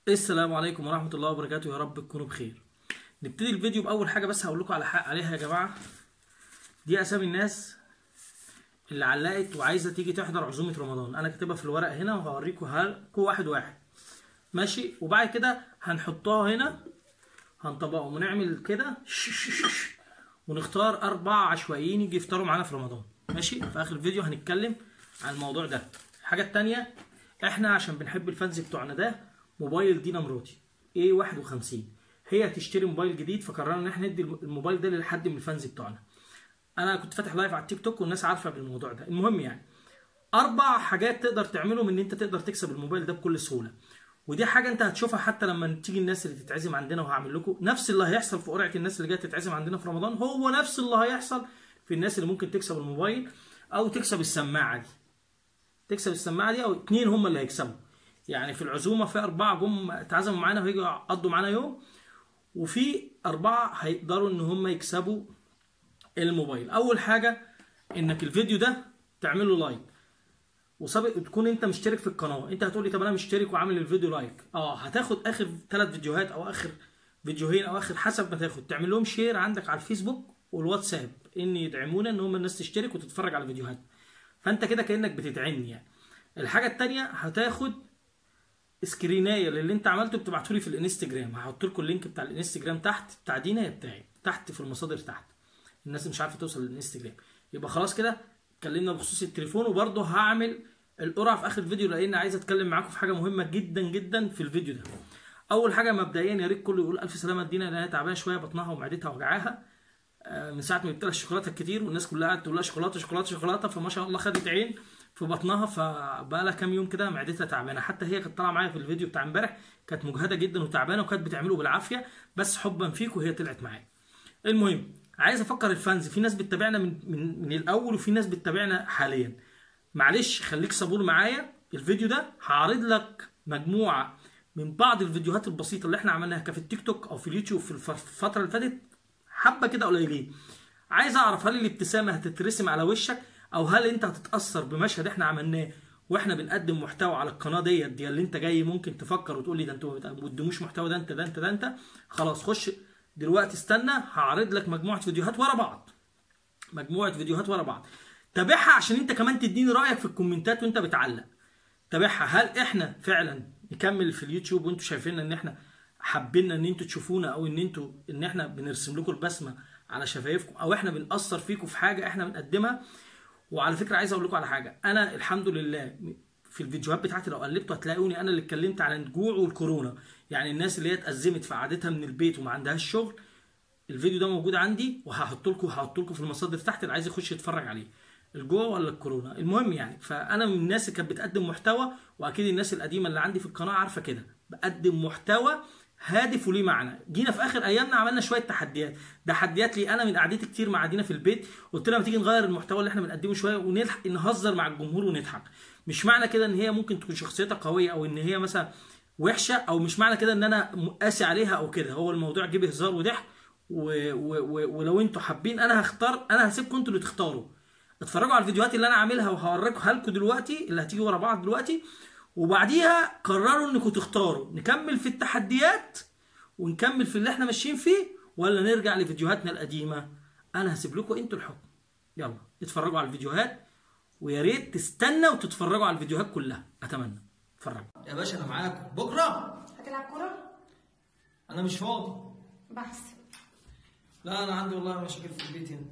السلام عليكم ورحمة الله وبركاته يا رب تكونوا بخير نبتدي الفيديو بأول حاجة بس هقول لكم على حق عليها يا جماعة دي أسامي الناس اللي علقت وعايزة تيجي تحضر عزومة رمضان أنا كاتبها في الورق هنا وهوريكم هلكم واحد واحد ماشي وبعد كده هنحطها هنا هنطبقهم ونعمل كده ونختار أربع عشوائيين يجي يفطروا معانا في رمضان ماشي في آخر الفيديو هنتكلم عن الموضوع ده الحاجة التانية احنا عشان بنحب الفانز بتوعنا ده موبايل دينا مراتي ايه 51 هي هتشتري موبايل جديد فقررنا ان احنا ندي الموبايل ده لحد من الفانز بتوعنا انا كنت فاتح لايف على التيك توك والناس عارفه بالموضوع ده المهم يعني اربع حاجات تقدر تعملهم ان انت تقدر تكسب الموبايل ده بكل سهوله ودي حاجه انت هتشوفها حتى لما تيجي الناس اللي تتعزم عندنا وهعمل لكم نفس اللي هيحصل في قرعه الناس اللي جايه تتعزم عندنا في رمضان هو نفس اللي هيحصل في الناس اللي ممكن تكسب الموبايل او تكسب السماعه دي تكسب السماعه دي او اتنين هم اللي هيكسبوا يعني في العزومه في اربعه جم اتعزموا معانا وهيجوا يقضوا معانا يوم وفي اربعه هيقدروا ان هم يكسبوا الموبايل اول حاجه انك الفيديو ده تعمل له لايك وسابق تكون انت مشترك في القناه انت هتقول لي طب انا مشترك وعامل الفيديو لايك اه هتاخد اخر ثلاث فيديوهات او اخر فيديوهين او اخر حسب ما تاخد تعمل لهم شير عندك على الفيسبوك والواتساب ان يدعمونا ان هم الناس تشترك وتتفرج على فيديوهات فانت كده كانك بتدعمني يعني الحاجه الثانيه هتاخد سكرينايه للي انت عملته بتبعته لي في الانستجرام هحط لكم اللينك بتاع الانستجرام تحت بتاع دينا يا بتاعي تحت في المصادر تحت الناس مش عارفه توصل للانستجرام يبقى خلاص كده اتكلمنا بخصوص التليفون وبرضه هعمل القرعه في اخر الفيديو لان عايز اتكلم معاكم في حاجه مهمه جدا جدا في الفيديو ده اول حاجه مبدئيا يا ريت كله يقول الف سلامه دينا لان هي تعبانه شويه بطنها ومعدتها وجعاها من ساعه ما جبت لها الشوكولاته الكتير والناس كلها قاعده تقول لها شوكولاته شوكولاته شوكولاته فما شاء الله خدت عين في بطنها فبقى لها كام يوم كده معدتها تعبانه حتى هي كانت طالعه معايا في الفيديو بتاع امبارح كانت مجهده جدا وتعبانه وكانت بتعمله بالعافيه بس حبا فيك وهي طلعت معايا المهم عايز افكر الفانز في ناس بتتابعنا من, من من الاول وفي ناس بتتابعنا حاليا معلش خليك صبور معايا الفيديو ده هعرض لك مجموعه من بعض الفيديوهات البسيطه اللي احنا عملناها في التيك توك او في اليوتيوب في الفتره اللي فاتت حبه كده قليلين عايز اعرف هل الابتسامه هتترسم على وشك او هل انت هتتاثر بمشهد احنا عملناه واحنا بنقدم محتوى على القناه ديت دي اللي انت جاي ممكن تفكر وتقول لي ده انتوا ما بتقدموش محتوى ده انت ده انت ده انت خلاص خش دلوقتي استنى هعرض لك مجموعه فيديوهات ورا بعض مجموعه فيديوهات ورا بعض تابعها عشان انت كمان تديني رايك في الكومنتات وانت بتعلق تابعها هل احنا فعلا نكمل في اليوتيوب وانتوا شايفين ان احنا حابين ان انتوا تشوفونا او ان انتوا ان احنا بنرسم لكم البسمه على شفايفكم او احنا بنأثر فيكم في حاجه احنا بنقدمها وعلى فكره عايز اقول لكم على حاجه انا الحمد لله في الفيديوهات بتاعتي لو قلبتوا هتلاقوني انا اللي اتكلمت عن الجوع والكورونا يعني الناس اللي هي اتأزمت في قعدتها من البيت وما عندهاش شغل الفيديو ده موجود عندي وهحط لكم هحط لكم في المصادر تحت اللي عايز يخش يتفرج عليه الجوع ولا الكورونا المهم يعني فانا من الناس اللي كانت بتقدم محتوى واكيد الناس القديمه اللي عندي في القناه عارفه كده بقدم محتوى هادف وليه معنى جينا في اخر ايامنا عملنا شويه تحديات تحديات لي انا من قعدتي كتير مع دينا في البيت قلت لها ما تيجي نغير المحتوى اللي احنا بنقدمه شويه ونضحك نهزر مع الجمهور ونضحك مش معنى كده ان هي ممكن تكون شخصيتها قويه او ان هي مثلا وحشه او مش معنى كده ان انا قاسي عليها او كده هو الموضوع جه بهزار وضحك و... و... و... ولو انتوا حابين انا هختار انا هسيبكم انتوا اللي تختاروا اتفرجوا على الفيديوهات اللي انا عاملها وهوريكم لكم دلوقتي اللي هتيجي ورا بعض دلوقتي وبعديها قرروا انكم تختاروا نكمل في التحديات ونكمل في اللي احنا ماشيين فيه ولا نرجع لفيديوهاتنا القديمه انا هسيب لكم انتوا الحكم يلا اتفرجوا على الفيديوهات ويا ريت تستنى وتتفرجوا على الفيديوهات كلها اتمنى اتفرجوا يا باشا انا معاكم بكره هتلعب كورة؟ انا مش فاضي بحث لا انا عندي والله مشاكل في البيت هنا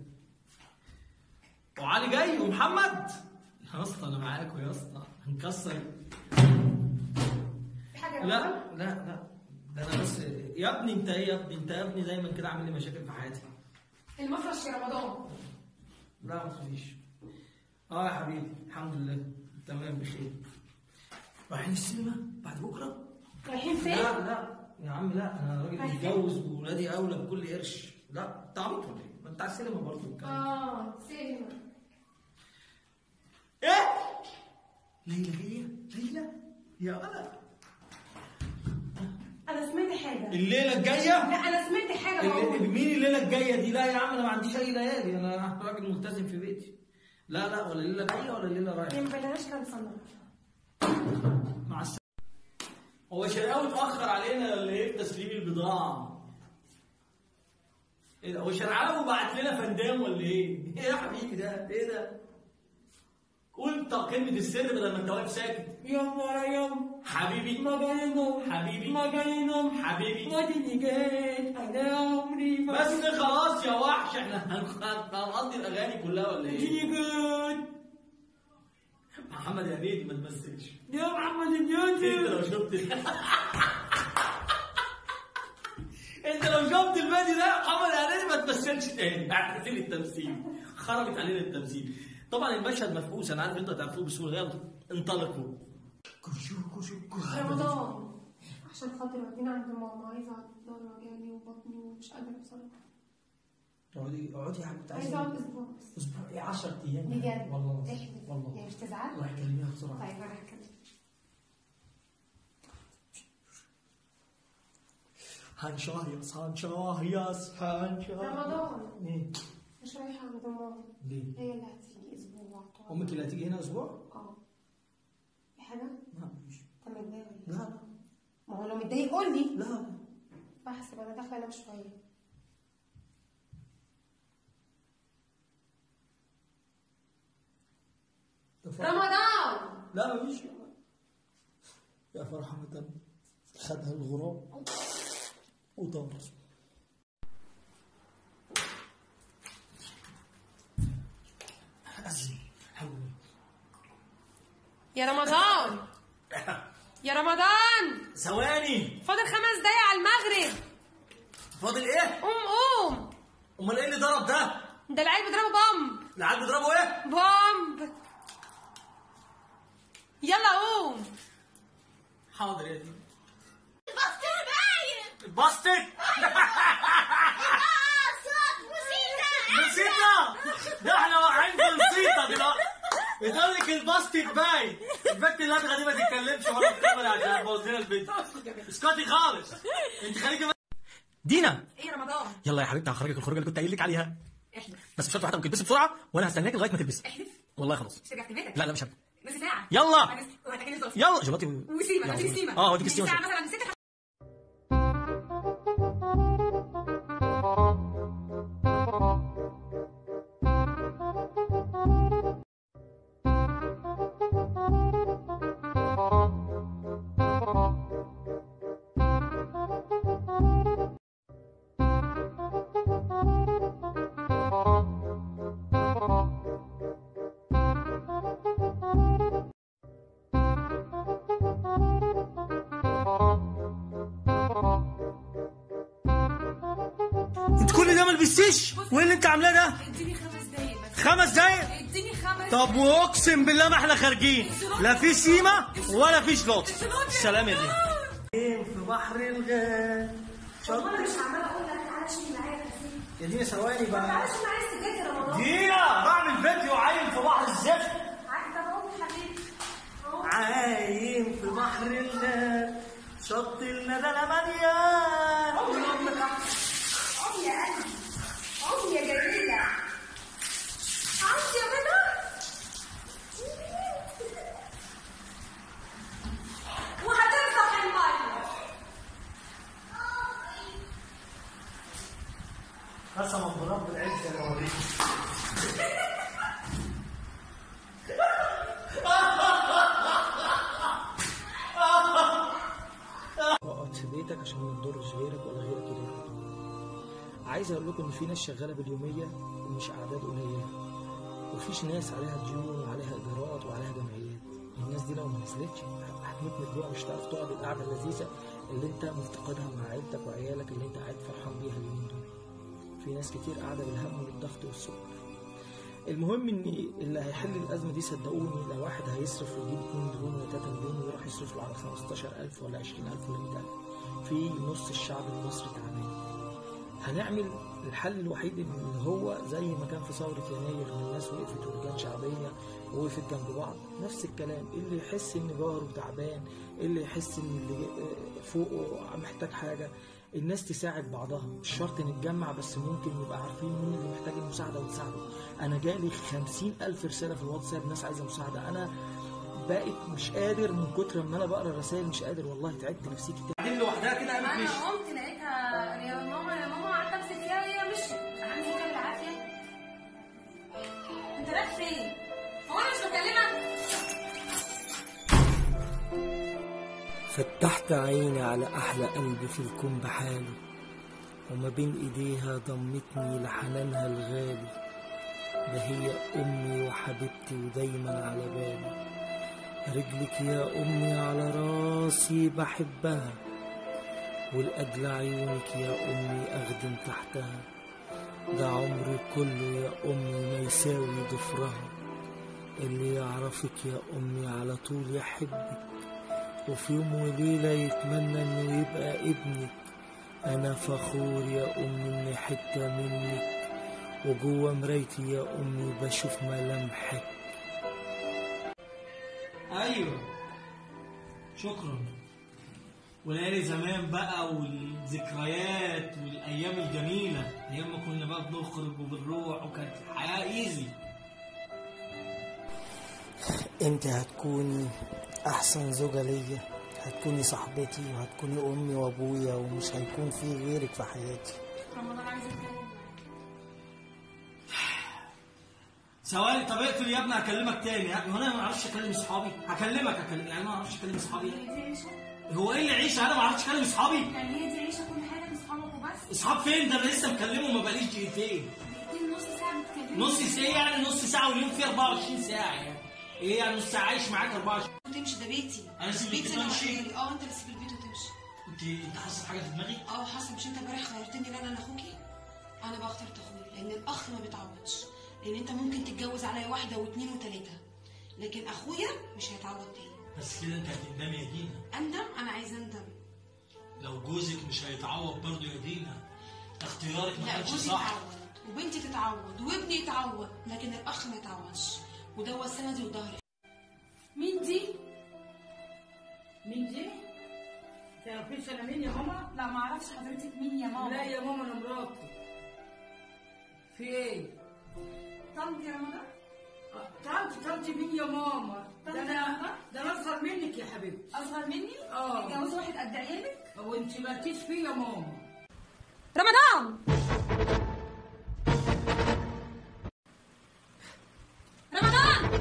وعلي جاي ومحمد يا اسطى انا معاكم يا اسطى هنكسر في حاجة لا بقى؟ لا لا ده انا بس يا ابني انت ايه يا ابني انت يا ابني دايما كده عامل لي مشاكل في حياتي المفرش في رمضان لا ما تخافيش اه يا حبيبي الحمد لله تمام بخير رايحين السينما بعد بكره رايحين فين؟ لا لا يا عم لا انا راجل رايحين؟ متجوز وولادي اولى بكل قرش لا انت عبيط ولا ايه؟ ما انت على السينما برضه الكلام ده. اه سينما ايه؟ ليلى جايه؟ ليلى؟ يا ولد انا سمعت حاجة الليله الجايه؟ لا انا سمعت حاجة اللي- بقول مين الليله الجايه دي؟ لا يا عم انا ما عنديش اي ليالي انا راجل ملتزم في بيتي. لا لا ولا الليله جايه ولا الليله رايحه. هي ما بلاش كام سنة مع السلامه. هو شرقاوي اتاخر علينا ولا ايه في تسليم البضاعه ايه ده هو شرقاوي بعت لنا فندام ولا ايه ايه يا حبيبي ده ايه ده قول طب كلمه السر بدل ما انت واقف ساكت يلا يلا حبيبي ما جاينهم حبيبي ما جاينهم حبيبي ما تيجي جيت انا عمري ما بس خلاص يا وحش احنا هنخ- هنقضي الاغاني كلها ولا ايه تيجي جيت محمد يا بيدي ما تمثلش يا محمد انت الجوزي لو شفت انت لو شفت الفيديو ده محمد هنيدي ما تمثلش تاني اعتزل التمثيل خربت علينا التمثيل طبعا المشهد مفقوس انا عارف انتوا هتعرفوه بسهوله يلا انطلقوا كوشو كوشو كوشو رمضان عشان خاطر ودينا عند ماما عايزه اقعد الظهر وجعني وبطني ومش قادره بصراحه اقعدي اقعدي يا حبيبتي عايزه اقعد اسبوع بس اسبوع ايه 10 ايام بجد والله احلف والله يعني مش تزعل روح كلميها بسرعه طيب انا هتكلم هنشايص هنشايص هنشايص رمضان ايه مش رايحه عند ماما ليه؟ هي اللي هتيجي اسبوع تقعد. امك اللي هتيجي هنا اسبوع؟ اه في حاجه لا مش انت متضايق ولا إيه؟ لا لا ما هو لو متضايق قول لي لا بحسب انا داخله انام شويه رمضان لا مفيش يا فرحة خدها الغراب وطار أزي حولي يا رمضان يا رمضان ثواني فاضل خمس دقايق على المغرب فاضل ايه؟ قوم قوم امال ايه اللي ضرب ده؟ ده العيال بيضربوا بامب العيال بيضربوا ايه؟ بامب يلا قوم حاضر يا دي الباستر باين باستك صوت موسيقى نسيتها ده احنا واقعين في نسيتها دلوقتي بتقول لك الباستك باين البنت اللدغه دي ما تتكلمش ورا الكاميرا عشان تبوظ لنا الفيديو اسكتي خالص انت خليكي دينا ايه رمضان يلا يا حبيبتي هخرجك الخروجه اللي كنت قايل لك عليها احلف بس بشرط واحده ممكن تلبسي بسرعه وانا هستناك لغايه ما تلبسي احلف والله خلاص مش رجعت بيتك لا لا مش هبقى. نص ساعه يلا وهتاكلني الصبح يلا جلاتي وسيمه يلا. هتيجي سيمه اه هوديك يعني السيمه ساعه مثلا نسيت انت كل ده ما لبستيش وايه اللي انت عاملاه ده اديني خمس دقايق بس خمس دقايق اديني خمس طب واقسم بالله ما احنا خارجين لا في سيما ولا في شلوت سلام يا دي في بحر الغال والله مش عماله اقول لك تعالى شيل معايا كتير يا دينا ثواني بقى تعالى شيل معايا السجاد يا رمضان دينا بعمل فيديو عايم في بحر الزفت عارف طب اهو يا حبيبي اهو عايم في بحر الغال شط الندى مليان قوم يا قلبي قوم يا جميله عايز يا بنت وهتمسح الميه قسما برب العزة يا وليد اقعد في بيتك عشان ما تضرش غيرك ولا غيرك يضرك عايز اقول لكم ان في ناس شغاله باليوميه ومش اعداد قليله وفيش ناس عليها ديون وعليها ايجارات وعليها جمعيات الناس دي لو ما نزلتش هتموت من الجوع مش هتعرف تقعد القعده اللذيذه اللي انت مفتقدها مع عيلتك وعيالك اللي انت قاعد فرحان بيها اليومين دول في ناس كتير قاعده بالهم والضغط والسكر المهم ان اللي هيحل الازمه دي صدقوني لو واحد هيصرف ويجيب 2 مليون ولا 3 مليون ويروح يصرف له على 15000 ولا 20000 ولا 100000 في نص الشعب المصري تعبان هنعمل الحل الوحيد اللي هو زي ما كان في ثورة يناير لما الناس وقفت ولجان شعبية ووقفت جنب بعض نفس الكلام اللي يحس ان جاره تعبان اللي يحس ان اللي فوقه محتاج حاجة الناس تساعد بعضها مش شرط نتجمع بس ممكن نبقى عارفين مين اللي محتاج المساعدة ونساعده أنا جالي خمسين ألف رسالة في الواتساب ناس عايزة مساعدة أنا بقت مش قادر من كتر ما انا بقرا الرسائل مش قادر والله تعبت نفسيتي بعدين لوحدها كده قامت انا مشيت قمت لقيتها يا ماما يا ماما قعدت امسك فيها وهي مشيت عندي كده بالعافيه انت رايح فين؟ هو انا مش بكلمك؟ فتحت عيني على أحلى قلب في الكون بحاله وما بين إيديها ضمتني لحنانها الغالي ده هي أمي وحبيبتي ودايما على بالي رجلك يا أمي على راسي بحبها والأجل عيونك يا أمي أخدم تحتها ده عمري كله يا أمي ما يساوي ضفرها اللي يعرفك يا أمي على طول يحبك وفي يوم وليلة يتمنى إنه يبقى ابنك أنا فخور يا أمي إني حتة منك وجوه مرايتي يا أمي بشوف ملامحك أيوه شكرا وليالي زمان بقى والذكريات والأيام الجميلة أيام ما كنا بقى بنخرج وبنروح وكانت الحياة إيزي انت هتكوني احسن زوجة ليا هتكوني صاحبتي وهتكوني امي وابويا ومش هيكون في غيرك في حياتي رمضان عايز اتكلم معاك ثواني طب اقفل يا ابني هكلمك تاني هو انا ما اعرفش اكلم اصحابي هكلمك هكلم يعني ما اعرفش اكلم اصحابي هي دي عيشه هو ايه اللي عيش انا ما اعرفش اكلم اصحابي يعني هي دي عيشه كل حاجه لاصحابك وبس اصحاب فين ده انا لسه مكلمه ما بقاليش دقيقتين دقيقتين نص ساعه بتتكلموا نص ساعه يعني نص ساعه واليوم فيه 24 ساعه يعني ايه يعني نص ساعه عايش معاك 24 وتمشي ده بيتي أنا أسيب بيتي البيت انا وأمشي؟ وعيالي اه انت اللي تسيب البيت وتمشي انت انت حاسس حاجه في دماغي اه حصل مش انت امبارح خيرتني ان انا لاخوكي انا بقى اخترت اخويا لان الاخ ما بيتعوضش لان انت ممكن تتجوز عليا واحده واثنين وثلاثه لكن اخويا مش هيتعوض تاني بس كده انت هتندمي يا دينا اندم انا عايزه اندم لو جوزك مش هيتعوض برضه يا دينا اختيارك ما لا كانش جوزي صح يتعوض وبنتي تتعوض وابني يتعوض لكن الاخ ما يتعوضش وده هو سندي وظهري مين دي؟ مين دي؟ تعرفيش انا مين يا ماما؟ لا ما اعرفش حضرتك مين يا ماما لا يا ماما انا مراتي في ايه؟ طنط رمضان آه، طنط طنط مين يا ماما؟ طنط ده انا رمضان؟ ده انا اصغر منك يا حبيبتي اصغر مني اه. اتجوزت واحد قد عيالك هو انت مالكيش فيه يا ماما رمضان رمضان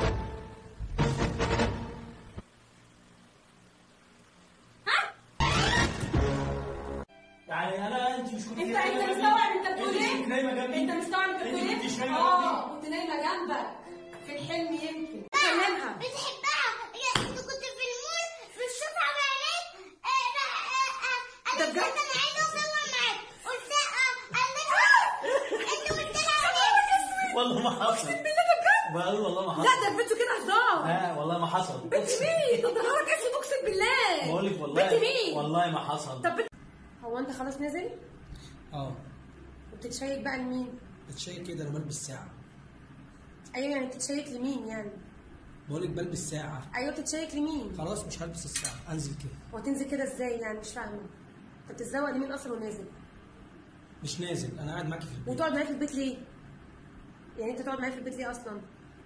يعني انا انت مش كنت انت انت مستوعب انت بتقول ايه؟ كنت نايمه جنبي انت مستوعب انت بتقول انت كنتش ايه؟ نايمه اه جنبي كنت نايمه جنبك في الحلم يمكن كلمها بتحبها يا انت كنت في المول بتشوفها بعينيك آه، بقى- آه، آه، ده قالت بجد؟ لي انا عايزه اصور معاك قلت لها قالت لي انت قلت لها والله ما حصل بالله ده بجد؟ بقول والله ما حصل لا ده الفيديو كده هزار لا والله ما حصل بنت مين؟ ده ضهرك اسود اقسم بالله بقول لك والله بنت مين؟ والله ما حصل طب بنت- هو انت خلاص نازل اه وبتتشيك بقى لمين؟ بتشيك كده انا بلبس ساعه ايوه يعني بتتشيك لمين يعني؟ بقول لك بلبس ساعه ايوه بتتشيك لمين؟ خلاص مش هلبس الساعه انزل كده وهتنزل كده ازاي يعني مش فاهمه انت بتتزوق لمين اصلا ونازل؟ مش نازل انا قاعد معاكي في البيت وتقعد معايا في البيت ليه؟ يعني انت تقعد معايا في البيت ليه اصلا؟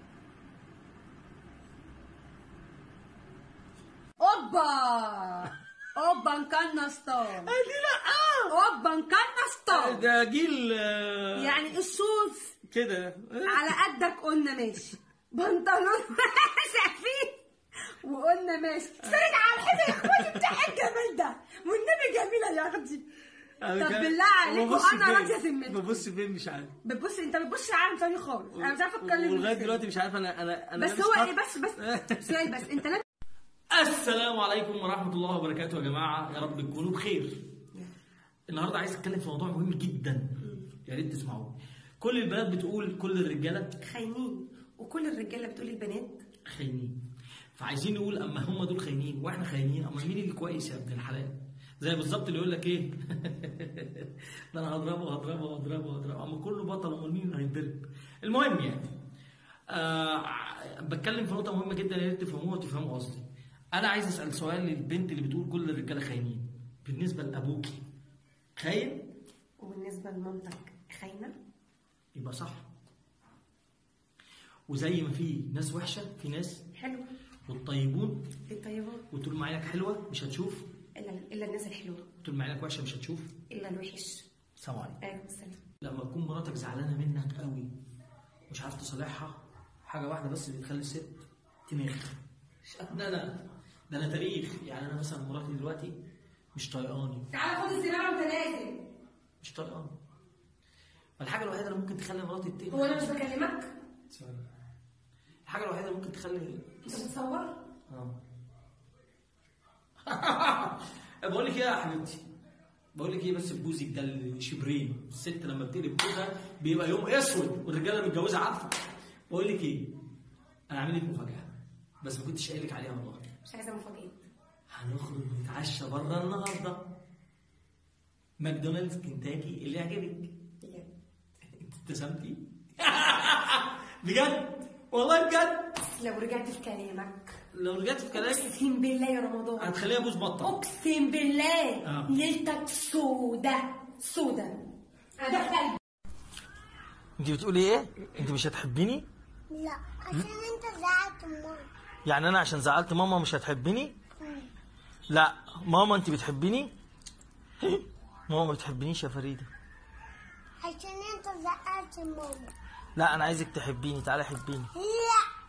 اوبا اوبا نكنا ستار دي لا اوبا نكنا ستار ده جيل يعني الشوز كده على قدك قلنا ماشي بنطلون واسع فيه وقلنا ماشي سرد على الحيطه يا اخواتي بتاع الجمال ده والنبي جميله يا اختي طب بالله عليكم انا راضيه ذمتكم ببص فين مش عارف بتبص انت بتبص لعالم تاني خالص انا مش عارفه اتكلم ولغايه ازاي. دلوقتي مش عارف انا انا انا بس لابس هو خط. ايه بس بس سؤال بس انت لابس السلام عليكم ورحمه الله وبركاته يا جماعه يا رب تكونوا بخير النهارده عايز اتكلم في موضوع مهم جدا يا ريت تسمعوه كل البنات بتقول كل الرجاله خاينين وكل الرجاله بتقول البنات خاينين فعايزين نقول اما هم دول خاينين واحنا خاينين اما مين اللي كويس يا ابن الحلال زي بالظبط اللي يقول لك ايه ده انا هضربه هضربه هضربه هضربه اما كله بطل امال مين اللي هيتضرب المهم يعني آه بتكلم في نقطه مهمه جدا يا ريت تفهموها وتفهموا قصدي انا عايز اسال سؤال للبنت اللي بتقول كل الرجاله خاينين بالنسبه لابوكي خاين وبالنسبه لمامتك خاينه يبقى صح وزي ما في ناس وحشه في ناس حلو والطيبون الطيبات وطول ما عينك حلوه مش هتشوف الا الا الناس الحلوه طول ما عينك وحشه مش هتشوف الا الوحش سلام عليكم ايوه السلام لما تكون مراتك زعلانه منك قوي مش عارف تصالحها حاجه واحده بس اللي بتخلي الست تنخ لا لا ده انا تاريخ يعني انا مثلا مراتي دلوقتي مش طايقاني تعالى خد الزباله وانت نازل مش طايقاني الحاجه الوحيده اللي ممكن تخلي مراتي تنخ هو انا مش بكلمك الحاجه الوحيده اللي ممكن تخلي انت بتصور اه بقول لك ايه يا حبيبتي بقول لك ايه بس بوزك ده الشبرين الست لما بتقلب جوزها بيبقى يوم اسود والرجاله متجوزه عارفه بقول لك ايه انا عامل لك مفاجاه بس ما كنتش قايل لك عليها والله مش عايزه مفاجئ هنخرج نتعشى بره النهارده ماكدونالدز كنتاكي اللي يعجبك انت ابتسمتي بجد والله بجد لو رجعت في كلامك لو رجعت في كلامي اقسم بالله يا رمضان هتخليها بوز بطه اقسم بالله آه. ليلتك سودة سودة انا داخله انت بتقولي ايه انت مش هتحبيني لا عشان انت زعلت ماما يعني انا عشان زعلت ماما مش هتحبني لا ماما انت بتحبيني ماما ما بتحبنيش يا فريده عشان انت زعلت ماما لا انا عايزك تحبيني تعالى حبيني لا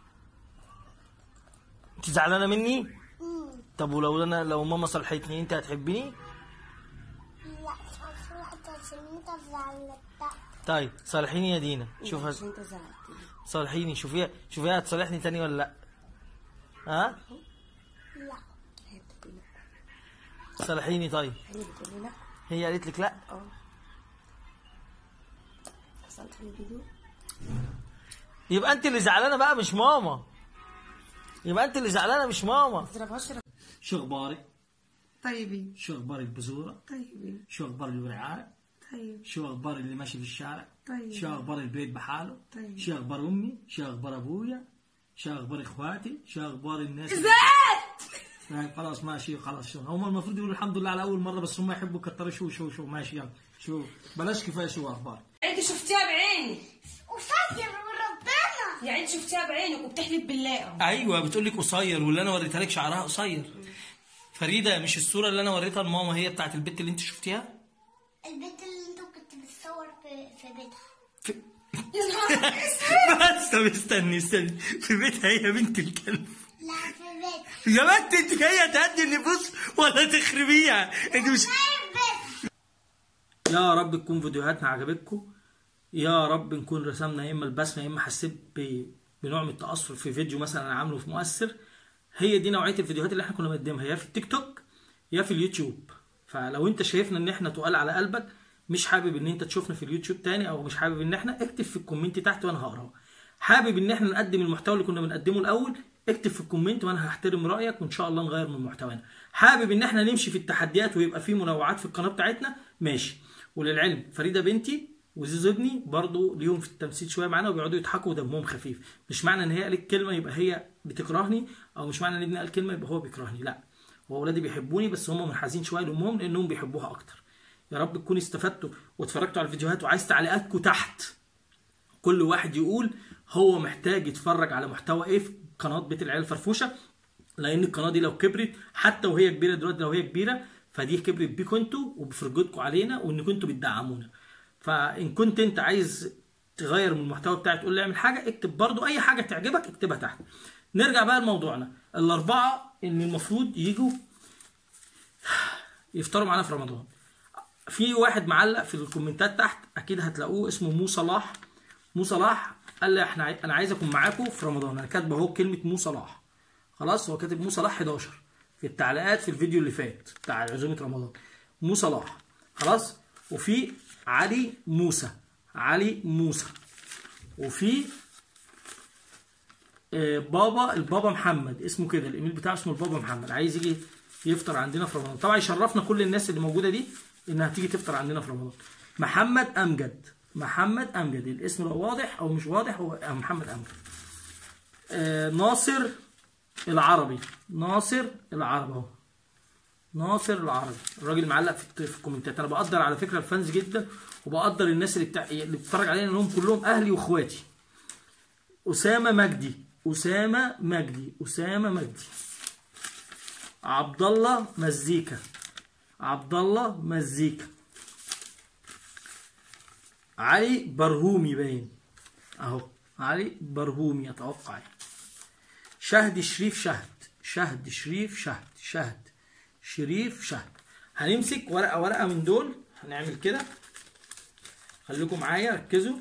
انت زعلانه مني مم. طب ولو انا لو ماما صلحتني انت هتحبيني لا صلحت عشان انت زعلت طيب صالحيني يا دينا شوف هت... انت زعلت صالحيني شوفيها شوفيها هتصالحني تاني ولا لا ها لا هي بتقول لي صالحيني طيب هي بتقول لي لا هي قالت لك لا اه حصلت لي فيديو يبقى انت اللي زعلانه بقى مش ماما يبقى انت اللي زعلانه مش ماما تضربهاش شو اخبارك طيبين شو اخبار البذوره طيبين شو اخبار الورعاء طيب شو اخبار اللي ماشي في الشارع طيب. شو اخبار البيت بحاله طيب. شو اخبار امي شو اخبار ابويا شو اخبار اخواتي شو اخبار الناس يعني خلاص ماشي خلاص شو هم المفروض يقولوا الحمد لله على اول مره بس هم يحبوا يكتروا شو شو شو ماشي يلا شو بلاش كفايه شو اخبار انت شفتيها بعينك وفاكر وربنا يعني انت شفتيها بعينك وبتحلف بالله ايوه بتقول لك قصير واللي انا وريتها لك شعرها قصير فريده مش الصوره اللي انا وريتها لماما هي بتاعت البت اللي انت شفتيها البنت اللي انت كنت بتصور في, في بيتها بس طب استني استني في بيتها هي بنت الكلب لا في بيتها يا بنت انت جايه تهدي النفوس ولا تخربيها انت مش في بيتها يا رب تكون فيديوهاتنا عجبتكم يا رب نكون رسمنا يا اما البسمه يا اما حسيت ب- بنوع من التاثر في فيديو مثلا انا عامله في مؤثر هي دي نوعيه الفيديوهات اللي احنا كنا بنقدمها يا في التيك توك يا في اليوتيوب فلو انت شايفنا ان احنا تقال على قلبك مش حابب ان انت تشوفنا في اليوتيوب تاني او مش حابب ان احنا اكتب في الكومنت تحت وانا هقراه حابب ان احنا نقدم المحتوى اللي كنا بنقدمه الاول اكتب في الكومنت وانا هحترم رايك وان شاء الله نغير من محتوانا حابب ان احنا نمشي في التحديات ويبقى في منوعات في القناه بتاعتنا ماشي وللعلم فريده بنتي وزيزو ابني برضه ليهم في التمثيل شويه معانا وبيقعدوا يضحكوا ودمهم خفيف مش معنى ان هي قالت كلمه يبقى هي بتكرهني او مش معنى ان ابني قال كلمه يبقى هو بيكرهني لا هو اولادي بيحبوني بس هم منحازين شويه لامهم لانهم بيحبوها اكتر يا رب تكونوا استفدتوا واتفرجتوا على الفيديوهات وعايز تعليقاتكم تحت كل واحد يقول هو محتاج يتفرج على محتوى ايه في قناه بيت العيال الفرفوشه لان القناه دي لو كبرت حتى وهي كبيره دلوقتي لو هي كبيره فدي كبرت بيكم انتوا وبفرجتكم علينا وان كنتوا بتدعمونا فان كنت انت عايز تغير من المحتوى بتاعي تقول لي اعمل حاجه اكتب برضو اي حاجه تعجبك اكتبها تحت نرجع بقى لموضوعنا الاربعه اللي المفروض يجوا يفطروا معانا في رمضان في واحد معلق في الكومنتات تحت اكيد هتلاقوه اسمه مو صلاح مو صلاح قال لي احنا عاي- انا عايز اكون معاكم في رمضان انا كاتبه اهو كلمه مو صلاح خلاص هو كاتب مو صلاح 11 في التعليقات في الفيديو اللي فات بتاع عزومه رمضان مو صلاح خلاص وفي علي موسى علي موسى وفي آه، بابا البابا محمد اسمه كده الايميل بتاعه اسمه البابا محمد عايز يجي يفطر عندنا في رمضان طبعا يشرفنا كل الناس اللي موجوده دي انها تيجي تفطر عندنا في رمضان محمد امجد محمد امجد الاسم لو واضح او مش واضح هو محمد امجد آه، ناصر العربي ناصر العربي اهو ناصر العربي الراجل معلق في في الكومنتات انا بقدر على فكره الفانز جدا وبقدر الناس اللي بتاع اللي بتتفرج علينا انهم كلهم اهلي واخواتي اسامه مجدي اسامه مجدي اسامه مجدي عبد الله مزيكا عبد الله مزيكا علي برهومي باين اهو علي برهومي اتوقع يعني. شهد شريف شهد شهد شريف شهد شهد شريف شهد هنمسك ورقه ورقه من دول هنعمل كده خليكم معايا ركزوا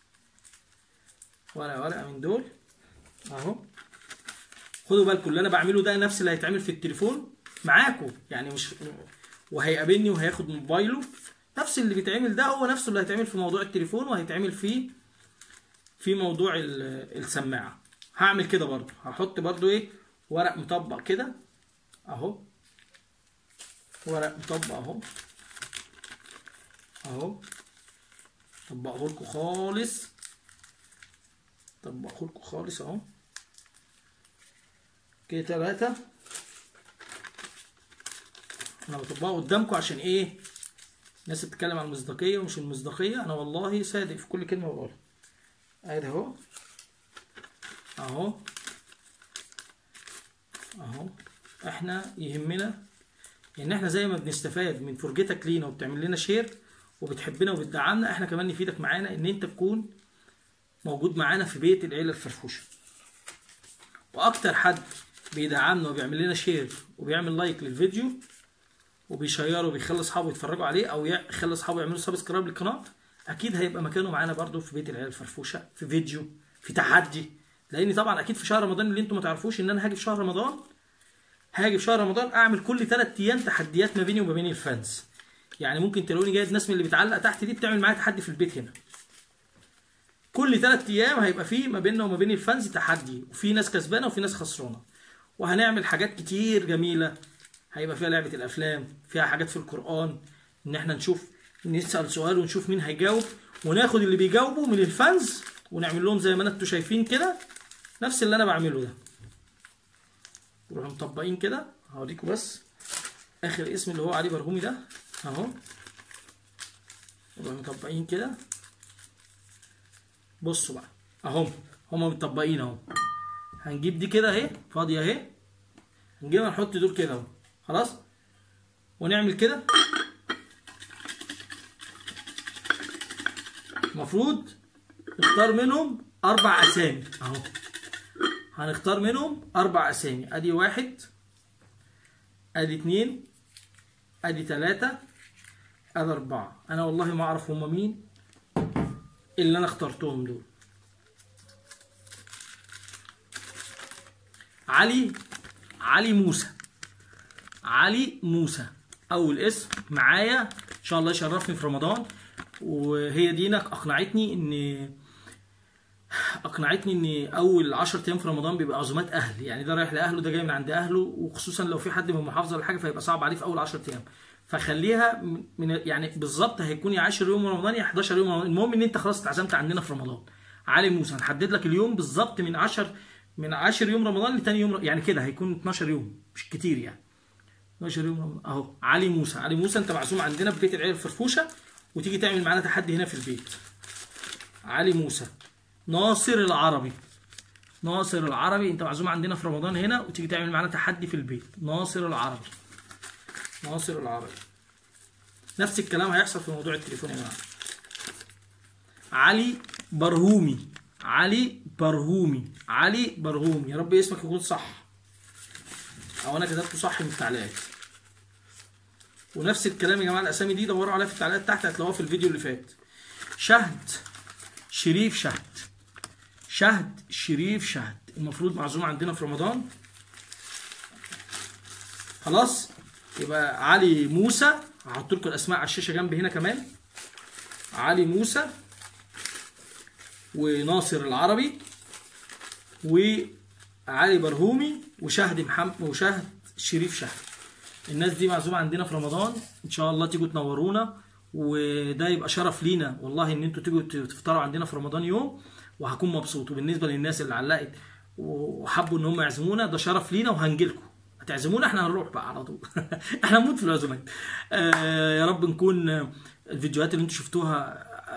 ورقه ورقه من دول اهو خدوا بالكم اللي انا بعمله ده نفس اللي هيتعمل في التليفون معاكم يعني مش وهيقابلني وهياخد موبايله نفس اللي بيتعمل ده هو نفسه اللي هيتعمل في موضوع التليفون وهيتعمل فيه في موضوع ال- السماعه هعمل كده برضو هحط برضو ايه ورق مطبق كده اهو ورق مطبق اهو اهو طبقه لكم خالص طبقه لكم خالص اهو كده تلاتة انا بطبقه قدامكم عشان ايه الناس بتتكلم عن المصداقية ومش المصداقية انا والله صادق في كل كلمة بقولها ادي اهو اهو اهو احنا يهمنا ان احنا زي ما بنستفاد من فرجتك لينا وبتعمل لنا شير وبتحبنا وبتدعمنا احنا كمان نفيدك معانا ان انت تكون موجود معانا في بيت العيله الفرفوشه واكتر حد بيدعمنا وبيعمل لنا شير وبيعمل لايك للفيديو وبيشيره وبيخلي اصحابه يتفرجوا عليه او يخلي اصحابه يعملوا سبسكرايب للقناه اكيد هيبقى مكانه معانا برضو في بيت العيله الفرفوشه في فيديو في تحدي لان طبعا اكيد في شهر رمضان اللي انتم ما تعرفوش ان انا هاجي في شهر رمضان هاجي في شهر رمضان اعمل كل ثلاث ايام تحديات ما بيني وما بين الفانز يعني ممكن تلاقوني جايب ناس من اللي بتعلق تحت دي بتعمل معايا تحدي في البيت هنا كل ثلاث ايام هيبقى فيه ما بيننا وما بين الفانز تحدي وفي ناس كسبانه وفي ناس خسرانه وهنعمل حاجات كتير جميله هيبقى فيها لعبه الافلام فيها حاجات في القران ان احنا نشوف نسال سؤال ونشوف مين هيجاوب وناخد اللي بيجاوبوا من الفانز ونعمل لهم زي ما انتوا شايفين كده نفس اللي انا بعمله ده نروح مطبقين كده هوريكم بس اخر اسم اللي هو علي برهومي ده اهو نروح مطبقين كده بصوا بقى اهو هما مطبقين اهو هنجيب دي كده اهي فاضيه اهي نجيبها نحط دول كده اهو خلاص ونعمل كده المفروض نختار منهم اربع اسامي اهو هنختار منهم اربع اسامي ادي واحد ادي اتنين ادي تلاتة ادي اربعة انا والله ما اعرف هما مين اللي انا اخترتهم دول علي علي موسى علي موسى اول اسم معايا ان شاء الله يشرفني في رمضان وهي دينك اقنعتني ان اقنعتني ان اول 10 ايام في رمضان بيبقى عزومات اهل يعني ده رايح لاهله ده جاي من عند اهله وخصوصا لو في حد من المحافظه ولا حاجه فيبقى صعب عليه في اول 10 ايام فخليها من يعني بالظبط هيكون يا 10 يوم رمضان يا 11 يوم رمضان المهم ان انت خلاص اتعزمت عندنا في رمضان علي موسى هنحدد لك اليوم بالظبط من 10 من 10 يوم رمضان لتاني يوم يعني كده هيكون 12 يوم مش كتير يعني 12 يوم رمضان اهو علي موسى علي موسى انت معزوم عندنا في بيت العيله الفرفوشه وتيجي تعمل معانا تحدي هنا في البيت علي موسى ناصر العربي ناصر العربي انت معزوم عندنا في رمضان هنا وتيجي تعمل معانا تحدي في البيت ناصر العربي ناصر العربي نفس الكلام هيحصل في موضوع التليفون يا جماعه علي برهومي علي برهومي علي برهومي يا رب اسمك يكون صح او انا كتبته صح من التعليقات ونفس الكلام يا جماعه الاسامي دي دوروا عليها في التعليقات تحت هتلاقوها في الفيديو اللي فات شهد شريف شهد شهد شريف شهد المفروض معزوم عندنا في رمضان خلاص يبقى علي موسى هحط لكم الاسماء على الشاشه جنبي هنا كمان علي موسى وناصر العربي وعلي برهومي وشهد محمد وشهد شريف شهد الناس دي معزومه عندنا في رمضان ان شاء الله تيجوا تنورونا وده يبقى شرف لينا والله ان انتوا تيجوا تفطروا عندنا في رمضان يوم وهكون مبسوط وبالنسبه للناس اللي علقت وحبوا ان هم يعزمونا ده شرف لينا وهنجيلكم هتعزمونا احنا هنروح بقى على طول احنا هنموت في العزومات آه يا رب نكون الفيديوهات اللي انتوا شفتوها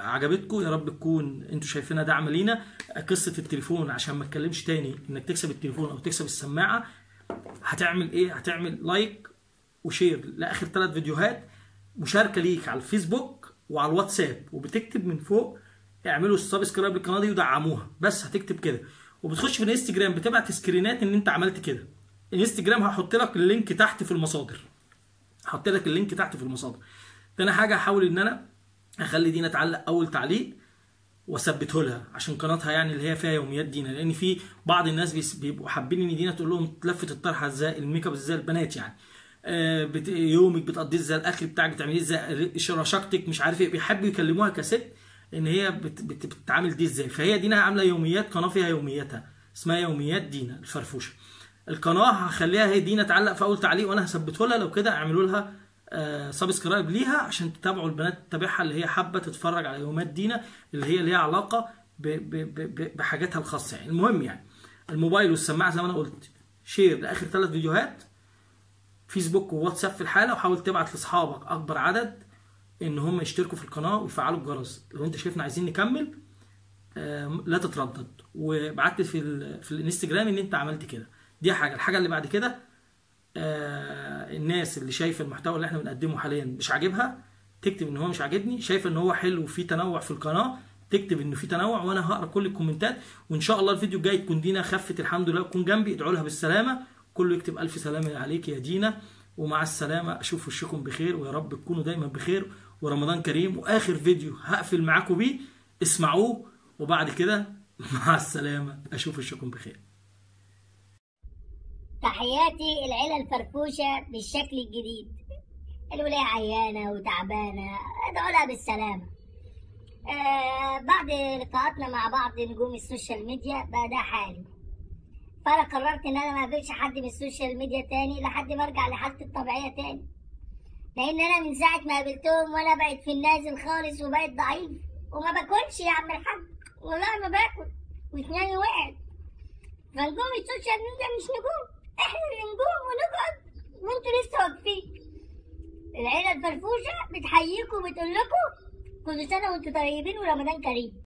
عجبتكم يا رب تكون انتوا شايفينها دعم لينا قصه التليفون عشان ما اتكلمش تاني انك تكسب التليفون او تكسب السماعه هتعمل ايه هتعمل لايك وشير لاخر ثلاث فيديوهات مشاركه ليك على الفيسبوك وعلى الواتساب وبتكتب من فوق اعملوا السبسكرايب للقناه دي ودعموها بس هتكتب كده وبتخش في الانستجرام بتبعت سكرينات ان انت عملت كده الانستجرام هحط لك اللينك تحت في المصادر هحط لك اللينك تحت في المصادر تاني حاجه هحاول ان انا اخلي دينا تعلق اول تعليق واثبته لها عشان قناتها يعني اللي هي فيها يوميات دينا لان في بعض الناس بيس- بيبقوا حابين ان دينا تقول لهم لفه الطرحه ازاي الميك اب ازاي البنات يعني آه، بت... يومك بتقضيه ازاي الاكل بتاعك بتعمليه ازاي رشاقتك مش عارف ايه بيحبوا يكلموها كست ان هي بت... بت... بتتعامل دي ازاي فهي دينا عامله يوميات قناه فيها يومياتها اسمها يوميات دينا الفرفوشه القناه هخليها هي دينا تعلق في اول تعليق وانا هثبته لها لو كده اعملوا لها آه، سبسكرايب ليها عشان تتابعوا البنات تتابعها اللي هي حابه تتفرج على يوميات دينا اللي هي ليها علاقه ب... ب... ب... ب... بحاجاتها الخاصه يعني المهم يعني الموبايل والسماعه زي ما انا قلت شير لاخر ثلاث فيديوهات فيسبوك وواتساب في الحاله وحاول تبعت لاصحابك اكبر عدد ان هم يشتركوا في القناه ويفعلوا الجرس لو انت شايفنا عايزين نكمل آم، لا تتردد وبعت في ال... في الانستجرام ان انت عملت كده دي حاجه الحاجه اللي بعد كده آه، الناس اللي شايفه المحتوى اللي احنا بنقدمه حاليا مش عاجبها تكتب ان هو مش عاجبني شايفه ان هو حلو وفي تنوع في القناه تكتب انه في تنوع وانا هقرا كل الكومنتات وان شاء الله الفيديو الجاي تكون دينا خفت الحمد لله وتكون جنبي ادعوا لها بالسلامه كله يكتب الف سلامه عليك يا دينا ومع السلامه اشوف وشكم بخير ويا رب تكونوا دايما بخير ورمضان كريم واخر فيديو هقفل معاكم بيه اسمعوه وبعد كده مع السلامه اشوف وشكم بخير تحياتي العيلة الفرفوشة بالشكل الجديد الولاية عيانة وتعبانة ادعوا لها بالسلامة آه بعد لقاءاتنا مع بعض نجوم السوشيال ميديا بقى ده حالي فانا قررت ان انا ما اقابلش حد من السوشيال ميديا تاني لحد ما ارجع لحالتي الطبيعية تاني لان انا من ساعة ما قابلتهم وانا بقيت في النازل خالص وبقيت ضعيف وما باكلش يا عم الحاج والله ما باكل واسناني وقعت فنجوم السوشيال ميديا مش نجوم احنا اللي نجوم ونقعد وانتوا لسه واقفين العيلة الفرفوشة بتحييكم وبتقول لكم كل سنة وانتوا طيبين ورمضان كريم